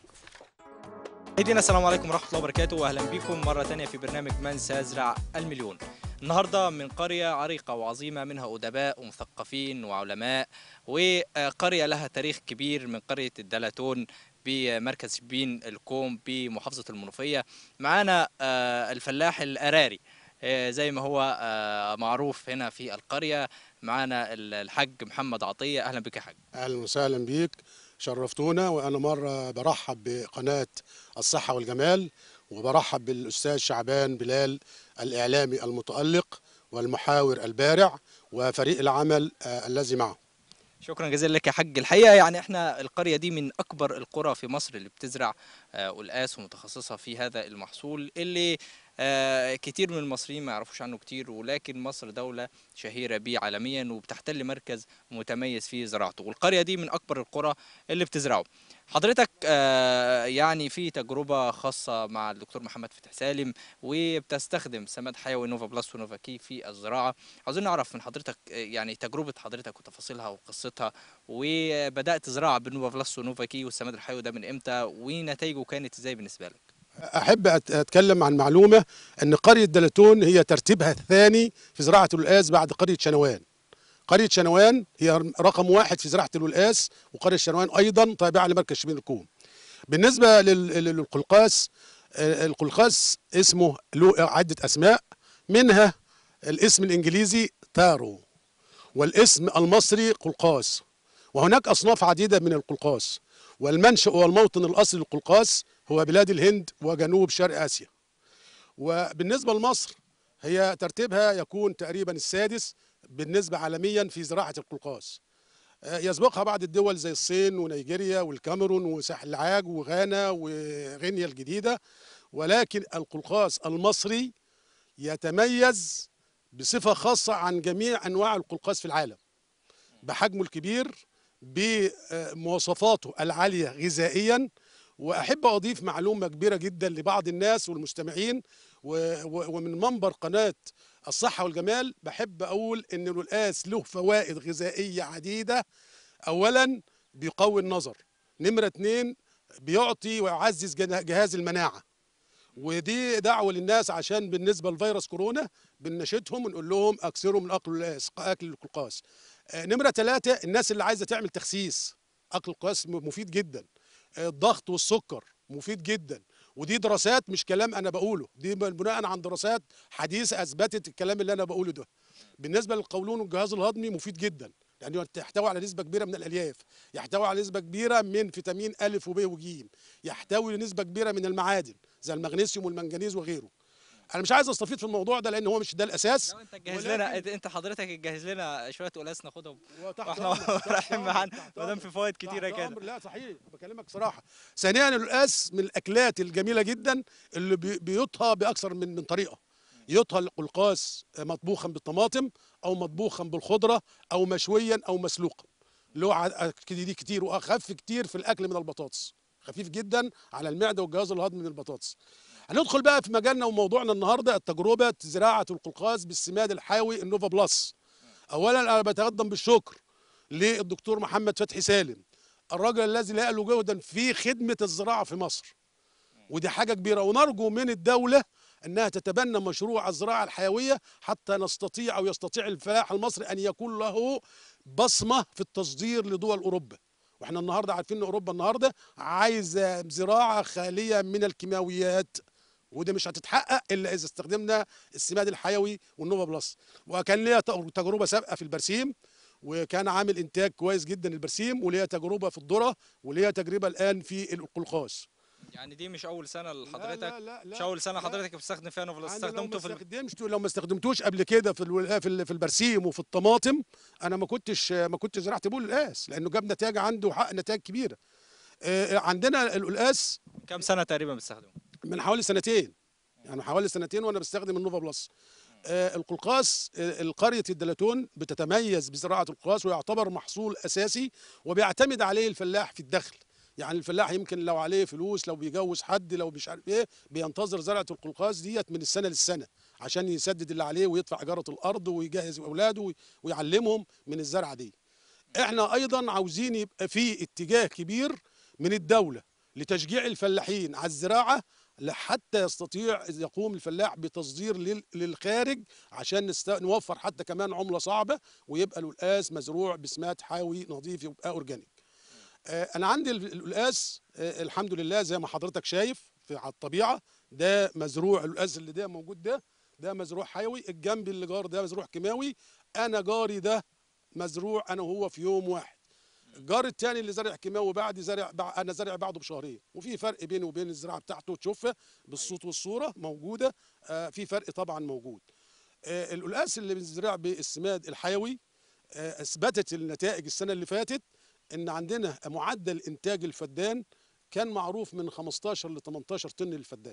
مشاهدينا السلام عليكم ورحمه الله وبركاته واهلا بكم مره ثانيه في برنامج من سيزرع المليون النهارده من قريه عريقه وعظيمه منها ادباء ومثقفين وعلماء وقريه لها تاريخ كبير من قريه الدلاتون بمركز شبين الكوم بمحافظه المنوفيه معانا آه، الفلاح الاراري آه، زي ما هو آه، معروف هنا في القريه معانا الحاج محمد عطيه اهلا بك يا حاج اهلا وسهلا بيك شرفتونا وانا مره برحب بقناه الصحه والجمال وبرحب بالاستاذ شعبان بلال الاعلامي المتالق والمحاور البارع وفريق العمل آه، الذي معه شكرا جزيلا لك يا حاج الحقيقه يعني احنا القريه دي من اكبر القرى في مصر اللي بتزرع آه، قلقاس ومتخصصه في هذا المحصول اللي آه، كتير من المصريين ما يعرفوش عنه كتير ولكن مصر دوله شهيره بيه عالميا وبتحتل مركز متميز في زراعته والقريه دي من اكبر القرى اللي بتزرعه حضرتك آه، يعني في تجربه خاصه مع الدكتور محمد فتح سالم وبتستخدم سماد حيوي نوفا بلس ونوفا كي في الزراعه عاوزين نعرف من حضرتك آه، يعني تجربه حضرتك وتفاصيلها وقصتها وبدات زراعه بالنوفا بلس ونوفا كي والسماد الحيوي ده من امتى ونتائجه كانت ازاي بالنسبه لك احب أت- اتكلم عن معلومه ان قريه دلتون هي ترتيبها الثاني في زراعه الولاس بعد قريه شنوان قريه شنوان هي رقم واحد في زراعه الولاس وقريه شنوان ايضا تابعه لمركز شبين الكوم بالنسبه لل- لل- للقلقاس آه، القلقاس اسمه له عده اسماء منها الاسم الانجليزي تارو والاسم المصري قلقاس وهناك اصناف عديده من القلقاس والمنشأ والموطن الاصلي للقلقاس هو بلاد الهند وجنوب شرق اسيا وبالنسبه لمصر هي ترتيبها يكون تقريبا السادس بالنسبه عالميا في زراعه القلقاس آه، يسبقها بعض الدول زي الصين ونيجيريا والكاميرون وساحل العاج وغانا وغينيا الجديده ولكن القلقاس المصري يتميز بصفه خاصه عن جميع انواع القلقاس في العالم بحجمه الكبير بمواصفاته العاليه غذائيا واحب اضيف معلومه كبيره جدا لبعض الناس والمستمعين و- و- ومن منبر قناه الصحه والجمال بحب اقول ان القلقاس له فوائد غذائيه عديده اولا بيقوي النظر نمره اتنين بيعطي ويعزز جنا- جهاز المناعه ودي دعوه للناس عشان بالنسبه لفيروس كورونا بنناشدهم ونقول لهم اكثروا من اكل القلقاس اكل القلقاس آه، نمره ثلاثة الناس اللي عايزه تعمل تخسيس اكل القلقاس م- مفيد جدا آه، الضغط والسكر مفيد جدا ودي دراسات مش كلام انا بقوله دي بناء عن دراسات حديثه اثبتت الكلام اللي انا بقوله ده بالنسبه للقولون والجهاز الهضمي مفيد جدا لانه يحتوي على نسبه كبيره من الالياف يحتوي على نسبه كبيره من فيتامين الف وب وج يحتوي نسبه كبيره من المعادن زي المغنيسيوم والمنجنيز وغيره انا مش عايز استفيد في الموضوع ده لان هو مش ده الاساس لو انت تجهز لنا انت حضرتك تجهز لنا شويه قلاس ناخدهم وتحت واحنا أمرك، تحت رايحين أمرك، معانا تحت ما دام أمرك. في فوائد تحت كتيره كده أمر. لا صحيح بكلمك صراحه ثانيا القلقاس من الاكلات الجميله جدا اللي بي- بيطهى باكثر من من طريقه يطهى القلقاس مطبوخا بالطماطم او مطبوخا بالخضره او مشويا او مسلوقا له ع- دي كتير واخف كتير في الاكل من البطاطس خفيف جدا على المعده والجهاز الهضمي من البطاطس هندخل بقى في مجالنا وموضوعنا النهارده التجربه زراعه القلقاس بالسماد الحيوي النوفا بلس اولا انا بتقدم بالشكر للدكتور محمد فتحي سالم الراجل الذي لا له جهدا في خدمه الزراعه في مصر ودي حاجه كبيره ونرجو من الدوله انها تتبنى مشروع الزراعه الحيويه حتى نستطيع او يستطيع الفلاح المصري ان يكون له بصمه في التصدير لدول اوروبا واحنا النهارده عارفين ان اوروبا النهارده عايزه زراعه خاليه من الكيماويات وده مش هتتحقق الا اذا استخدمنا السماد الحيوي والنوفا بلس وكان ليا تجربه سابقه في البرسيم وكان عامل انتاج كويس جدا البرسيم وليا تجربه في الذره وليا تجربه الان في القلقاس يعني دي مش اول سنه لا لحضرتك لا لا مش اول سنه لا. حضرتك بتستخدم فيها نوفل أنا لو استخدمته ما في ال- استخدمش لو ما استخدمتوش قبل كده في الول- في ال- في البرسيم وفي الطماطم انا ما كنتش ما كنتش زرعت بول القلقاس لانه جاب نتائج عنده وحقق نتائج كبيره آه، عندنا القلقاس كام سنه تقريبا بتستخدمه من حوالي سنتين يعني حوالي سنتين وانا بستخدم النوفا بلس آه، القلقاس آه، القرية الدلاتون بتتميز بزراعة القلقاس ويعتبر محصول أساسي وبيعتمد عليه الفلاح في الدخل يعني الفلاح يمكن لو عليه فلوس لو بيجوز حد لو مش عارف ايه بينتظر زرعة القلقاس ديت من السنة للسنة عشان يسدد اللي عليه ويدفع إيجارة الأرض ويجهز أولاده وي- ويعلمهم من الزرعة دي احنا ايضا عاوزين يبقى في اتجاه كبير من الدولة لتشجيع الفلاحين على الزراعة حتى يستطيع يقوم الفلاح بتصدير لل- للخارج عشان نست... نوفر حتى كمان عملة صعبة ويبقى القلقاس مزروع بسمات حيوي نظيف يبقى اورجانيك آه، انا عندي ال- القلقاس آه، الحمد لله زي ما حضرتك شايف في على الطبيعة ده مزروع القلقاس اللي ده موجود ده ده مزروع حيوي الجنب اللي جار ده مزروع كيماوي انا جاري ده مزروع انا وهو في يوم واحد الجار التاني اللي زرع كيماوي بعدي زرع بع... انا زرع بعده بشهرين وفي فرق بيني وبين الزراعه بتاعته تشوفها بالصوت والصوره موجوده آه في فرق طبعا موجود آه القلقاس اللي بنزرع بالسماد الحيوي آه اثبتت النتائج السنه اللي فاتت ان عندنا معدل انتاج الفدان كان معروف من 15 ل 18 طن للفدان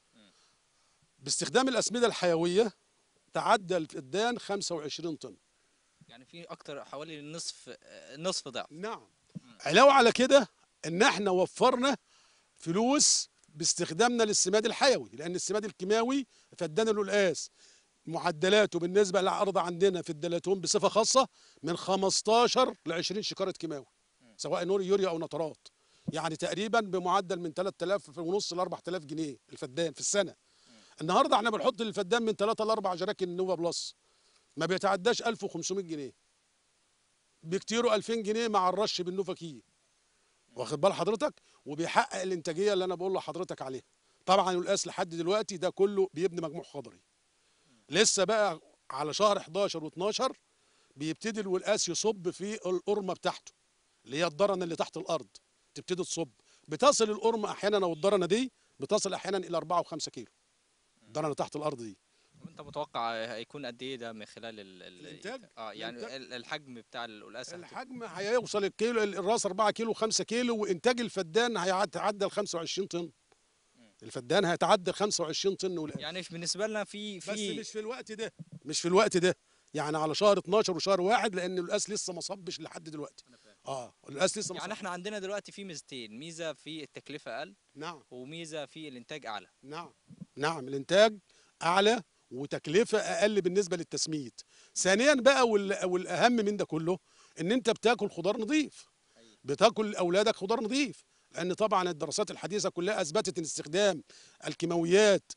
باستخدام الاسمده الحيويه تعدى الفدان 25 طن يعني في اكتر حوالي نصف آه، نصف ضعف نعم علاوه على كده ان احنا وفرنا فلوس باستخدامنا للسماد الحيوي لان السماد الكيماوي فدان القلقاس معدلاته بالنسبه للعرض عندنا في الدلاتون بصفه خاصه من 15 ل 20 شكاره كيماوي سواء نور يوريا او نترات يعني تقريبا بمعدل من 3000 ونص ل 4000 جنيه الفدان في السنه النهارده احنا بنحط للفدان من 3 ل 4 جراكن نوفا بلس ما بيتعداش 1500 جنيه بكتيره 2000 جنيه مع الرش بالنوفا كي واخد بال حضرتك وبيحقق الانتاجيه اللي انا بقول لحضرتك عليها طبعا القاس لحد دلوقتي ده كله بيبني مجموع خضري لسه بقى على شهر 11 و12 بيبتدي الولاس يصب في القرمه بتاعته اللي هي الضرنه اللي تحت الارض تبتدي تصب بتصل القرمه احيانا او الضرنه دي بتصل احيانا الى 4 و5 كيلو الضرنه تحت الارض دي انت متوقع هيكون قد ايه ده من خلال ال ال الإنتاج؟ اه يعني الإنتاج؟ ال- الحجم بتاع القلقاس هت- الحجم هيوصل الكيلو الراس 4 كيلو 5 كيلو وانتاج الفدان هيتعدى ال 25 طن الفدان هيتعدى 25 طن والآن. يعني بالنسبه لنا في بس في مش في الوقت ده مش في الوقت ده يعني على شهر 12 وشهر واحد لان القاس لسه ما صبش لحد دلوقتي اه القاس لسه ما يعني صبش. احنا عندنا دلوقتي في ميزتين ميزه في التكلفه اقل نعم وميزه في الانتاج اعلى نعم نعم الانتاج اعلى وتكلفه اقل بالنسبه للتسميد ثانيا بقى وال- والاهم من ده كله ان انت بتاكل خضار نظيف بتاكل لاولادك خضار نظيف لان طبعا الدراسات الحديثه كلها اثبتت ان استخدام الكيماويات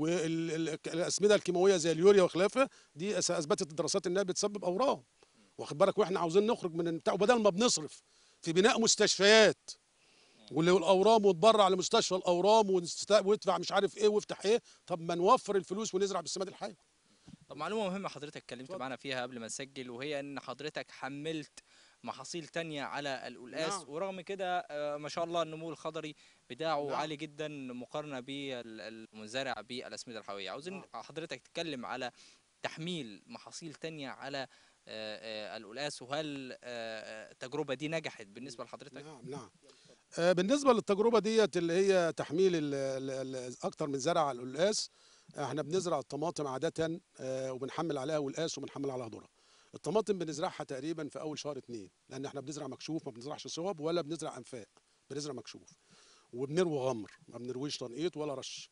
والاسمده الكيماويه زي اليوريا وخلافها دي أس- اثبتت الدراسات انها بتسبب اورام واخد بالك واحنا عاوزين نخرج من البتاع وبدل ما بنصرف في بناء مستشفيات واللي هو الاورام وتبرع لمستشفى الاورام ونست- وادفع مش عارف ايه وافتح ايه طب ما نوفر الفلوس ونزرع بالسماد الحي طب معلومه مهمه حضرتك اتكلمت اتفضل. معانا فيها قبل ما نسجل وهي ان حضرتك حملت محاصيل تانية على القلقاس نعم. ورغم كده آه، ما شاء الله النمو الخضري بتاعه نعم. عالي جدا مقارنه بالمزارع بالاسمده الحيويه عاوزين نعم. حضرتك تتكلم على تحميل محاصيل تانية على آه، آه، القلقاس وهل آه، آه، التجربه دي نجحت بالنسبه لحضرتك نعم نعم آه، بالنسبه للتجربه ديت اللي هي تحميل ال- ال- ال- اكتر من زرع على القلقاس احنا بنزرع الطماطم عاده آه، وبنحمل عليها قلقاس وبنحمل عليها ذره الطماطم بنزرعها تقريبا في اول شهر اتنين لان احنا بنزرع مكشوف ما بنزرعش صوب ولا بنزرع انفاق بنزرع مكشوف وبنروي غمر ما بنرويش تنقيط ولا رش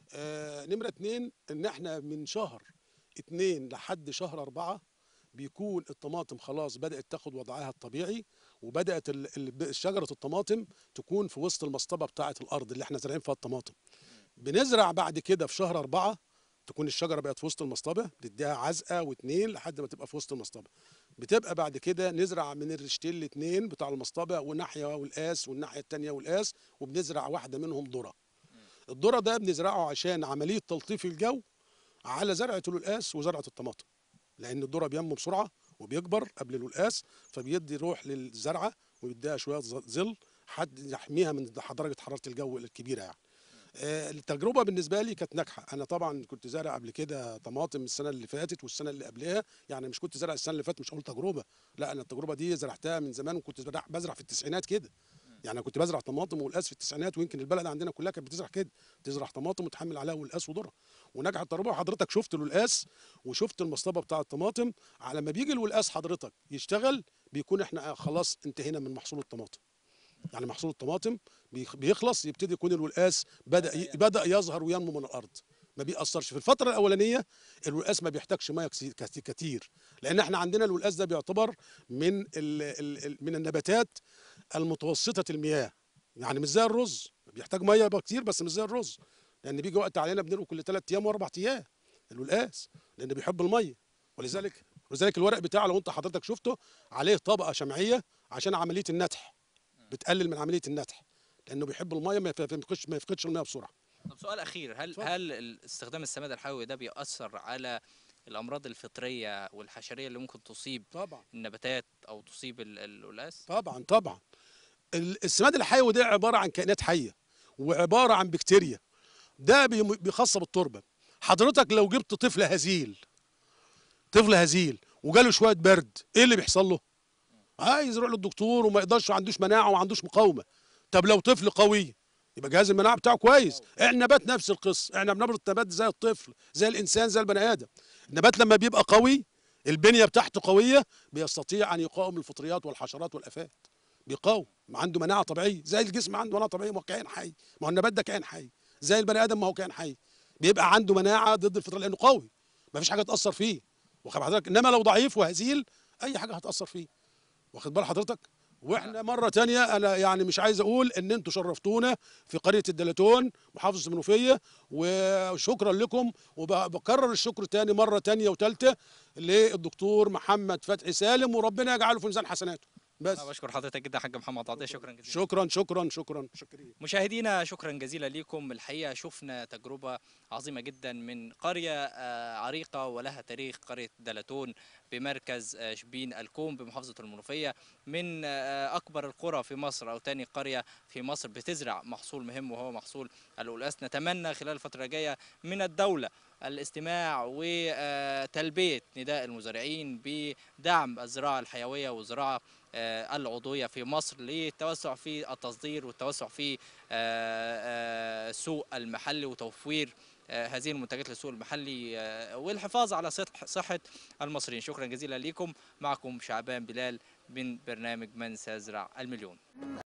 آه نمره اتنين ان احنا من شهر اتنين لحد شهر اربعه بيكون الطماطم خلاص بدات تاخد وضعها الطبيعي وبدات ال- ال- شجره الطماطم تكون في وسط المصطبه بتاعه الارض اللي احنا زارعين فيها الطماطم بنزرع بعد كده في شهر أربعة تكون الشجرة بقت في وسط المصطبة بتديها عزقة واتنين لحد ما تبقى في وسط المصطبة بتبقى بعد كده نزرع من الرشتين الاتنين بتاع المصطبة وناحية والقاس والناحية التانية والقاس وبنزرع واحدة منهم ذرة الذرة ده بنزرعه عشان عملية تلطيف الجو على زرعة القلقاس وزرعة الطماطم لأن الذرة بينمو بسرعة وبيكبر قبل القلقاس فبيدي روح للزرعة ويديها شوية ظل حد يحميها من درجة حرارة الجو الكبيرة يعني آه، التجربه بالنسبه لي كانت ناجحه انا طبعا كنت زارع قبل كده طماطم السنه اللي فاتت والسنه اللي قبلها يعني مش كنت زارع السنه اللي فاتت مش هقول تجربه لا انا التجربه دي زرعتها من زمان وكنت بزرع, بزرع في التسعينات كده يعني كنت بزرع طماطم والقاس في التسعينات ويمكن البلد عندنا كلها كانت بتزرع كده تزرع طماطم وتحمل عليها والقاس وذره ونجحت التجربه حضرتك شفت القلقاس وشفت المصطبه بتاع الطماطم على ما بيجي القلقاس حضرتك يشتغل بيكون احنا خلاص انتهينا من محصول الطماطم يعني محصول الطماطم بيخ- بيخلص يبتدي يكون الولاس بدا ي- بدا يظهر وينمو من الارض ما بيأثرش في الفتره الاولانيه الولاس ما بيحتاجش ميه كسي- كتي- كتير لان احنا عندنا الولاس ده بيعتبر من ال ال ال من النباتات المتوسطه المياه يعني مش زي الرز بيحتاج ميه يبقى كتير بس مش زي الرز لان بيجي وقت علينا بنروي كل ثلاث ايام واربع ايام الولاس لان بيحب الميه ولذلك ولذلك الورق بتاعه لو انت حضرتك شفته عليه طبقه شمعيه عشان عمليه النتح بتقلل من عمليه النتح لانه بيحب الميه ما يف- ما يفقدش ما يفقدش الميه بسرعه طب سؤال اخير هل اتفضل. هل ال- استخدام السماد الحيوي ده بيأثر على الامراض الفطريه والحشريه اللي ممكن تصيب طبعا النباتات او تصيب ال- القلقاس طبعا طبعا ال- السماد الحيوي ده عباره عن كائنات حيه وعباره عن بكتيريا ده بيم- بيخصب التربه حضرتك لو جبت طفل هزيل طفل هزيل وجاله شويه برد ايه اللي بيحصل له عايز يروح للدكتور وما يقدرش ما عندوش مناعه وما عندوش مقاومه طب لو طفل قوي يبقى جهاز المناعه بتاعه كويس النبات نفس القصه احنا بنبرد النبات زي الطفل زي الانسان زي البني ادم النبات لما بيبقى قوي البنيه بتاعته قويه بيستطيع ان يقاوم الفطريات والحشرات والافات بيقاوم ما عنده مناعه طبيعيه زي الجسم عنده مناعه طبيعيه ما هو كائن حي ما هو النبات ده كائن حي زي البني ادم ما هو كائن حي بيبقى عنده مناعه ضد الفطريه لانه قوي ما فيش حاجه تاثر فيه واخد بال حضرتك انما لو ضعيف وهزيل اي حاجه هتاثر فيه واخد بال حضرتك واحنا مره تانية انا يعني مش عايز اقول ان انتوا شرفتونا في قريه الدلاتون محافظه المنوفيه وشكرا لكم وبكرر الشكر تاني مره تانية وثالثه للدكتور محمد فتحي سالم وربنا يجعله في ميزان حسناته بس انا بشكر حضرتك جدا يا حاج محمد عطيه شكرا جزيلا شكرا شكرا شكرا شكرا مشاهدينا شكرا جزيلا لكم الحقيقه شفنا تجربه عظيمه جدا من قريه آه، عريقه ولها تاريخ قريه دلاتون بمركز آه، شبين الكوم بمحافظه المنوفيه من آه، اكبر القرى في مصر او تاني قريه في مصر بتزرع محصول مهم وهو محصول القلقاس نتمنى خلال الفتره الجايه من الدوله الاستماع وتلبيه نداء المزارعين بدعم الزراعه الحيويه والزراعه آه، العضويه في مصر للتوسع في التصدير والتوسع في آه، آه، السوق المحلي وتوفير آه، هذه المنتجات للسوق المحلي آه، والحفاظ على صح- صحه المصريين شكرا جزيلا لكم معكم شعبان بلال من برنامج من سيزرع المليون